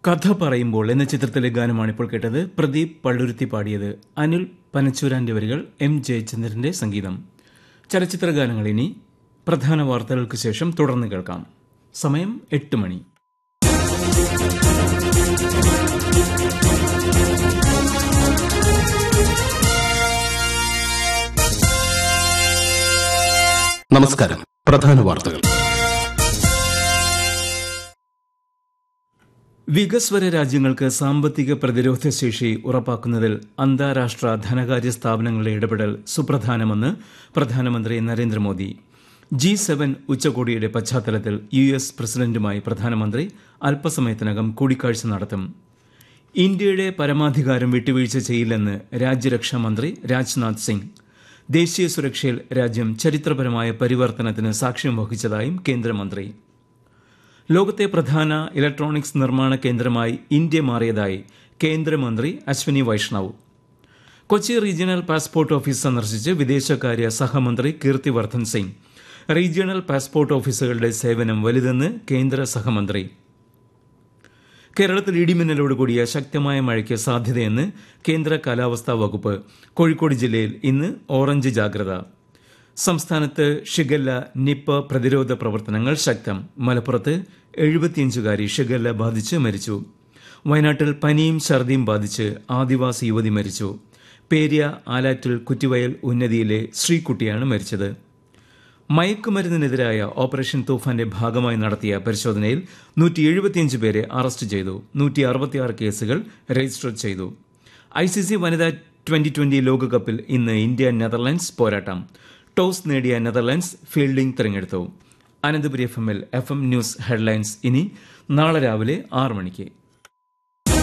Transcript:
കഥ പറയുമ്പോൾ എന്ന ചിത്രത്തിലെ ഗാനമാണ് ഇപ്പോൾ കേട്ടത് പ്രദീപ് പള്ളുരുത്തി പാടിയത് അനിൽ പനച്ചൂരാന്റെ വരികൾ എം ജയചന്ദ്രന്റെ സംഗീതം ചലച്ചിത്ര ഗാനങ്ങൾ ഇനി പ്രധാന വാർത്തകൾക്ക് ശേഷം തുടർന്ന് കേൾക്കാം സമയം എട്ട് മണി നമസ്കാരം പ്രധാന വാർത്തകൾ വികസ്വര രാജ്യങ്ങൾക്ക് സാമ്പത്തിക പ്രതിരോധ ശേഷി ഉറപ്പാക്കുന്നതിൽ അന്താരാഷ്ട്ര ധനകാര്യ സ്ഥാപനങ്ങളുടെ ഇടപെടൽ സുപ്രധാനമെന്ന് പ്രധാനമന്ത്രി നരേന്ദ്രമോദി ജി സെവൻ ഉച്ചകോടിയുടെ പശ്ചാത്തലത്തിൽ യു എസ് പ്രസിഡന്റുമായി പ്രധാനമന്ത്രി അല്പസമയത്തിനകം കൂടിക്കാഴ്ച നടത്തും ഇന്ത്യയുടെ പരമാധികാരം വിട്ടുവീഴ്ച ചെയ്യില്ലെന്ന് രാജ്യരക്ഷാ മന്ത്രി രാജ്നാഥ് സിംഗ് ദേശീയ സുരക്ഷയിൽ രാജ്യം ചരിത്രപരമായ പരിവർത്തനത്തിന് സാക്ഷ്യം വഹിച്ചതായും കേന്ദ്രമന്ത്രി ലോകത്തെ പ്രധാന ഇലക്ട്രോണിക്സ് നിർമ്മാണ കേന്ദ്രമായി ഇന്ത്യ മാറിയതായി കേന്ദ്രമന്ത്രി Ashwini Vaishnaw Kochi regional passport office സന്ദർശിച്ച് വിദേശകാര്യ സഹമന്ത്രി കീർത്തിവർദ്ധൻ സിംഗ് റീജിയണൽ പാസ്പോർട്ട് ഓഫീസുകളുടെ സേവനം വലുതെന്ന് കേന്ദ്ര സഹമന്ത്രി കേരളത്തിൽ ഇടിമിന്നലോട് കൂടിയ ശക്തമായ മഴയ്ക്ക് സാധ്യതയെന്ന് കേന്ദ്ര കാലാവസ്ഥാ വകുപ്പ് കോഴിക്കോട് ജില്ലയിൽ ഇന്ന് ഓറഞ്ച് ജാഗ്രത സംസ്ഥാനത്ത് ഷിഗല്ല നിപ്പ പ്രതിരോധ പ്രവർത്തനങ്ങൾ ശക്തം മലപ്പുറത്ത് എഴുപത്തിയഞ്ചുകാരി ഷിഗല്ല ബാധിച്ച് മരിച്ചു വയനാട്ടിൽ പനിയും ഛർദിയും ബാധിച്ച് ആദിവാസി യുവതി മരിച്ചു പേരിയ ആലാറ്റിൽ കുറ്റിവയൽ ഉന്നതിയിലെ ശ്രീകുട്ടിയാണ് മരിച്ചത് മയക്കുമരുന്നിനെതിരായ ഓപ്പറേഷൻ തൂഫാന്റെ ഭാഗമായി നടത്തിയ പരിശോധനയിൽ നൂറ്റി എഴുപത്തിയഞ്ച് പേരെ അറസ്റ്റ് ചെയ്തു നൂറ്റി അറുപത്തിയാറ് കേസുകൾ രജിസ്റ്റർ ചെയ്തു ഐ സി സി വനിതാ ട്വന്റി ട്വന്റി ലോകകപ്പിൽ ഇന്ന് ഇന്ത്യ നെതർലൻഡ്സ് പോരാട്ടം ടോസ് നേടിയ നെതർലൻഡ്സ് ഫീൽഡിംഗ് തിരഞ്ഞെടുത്തു അനന്തപുരി എഫ് എമ്മിൽ എഫ് എം ന്യൂസ് ഹെഡ്ലൈൻസ് ഇനി നാളെ രാവിലെ ആറ് മണിക്ക്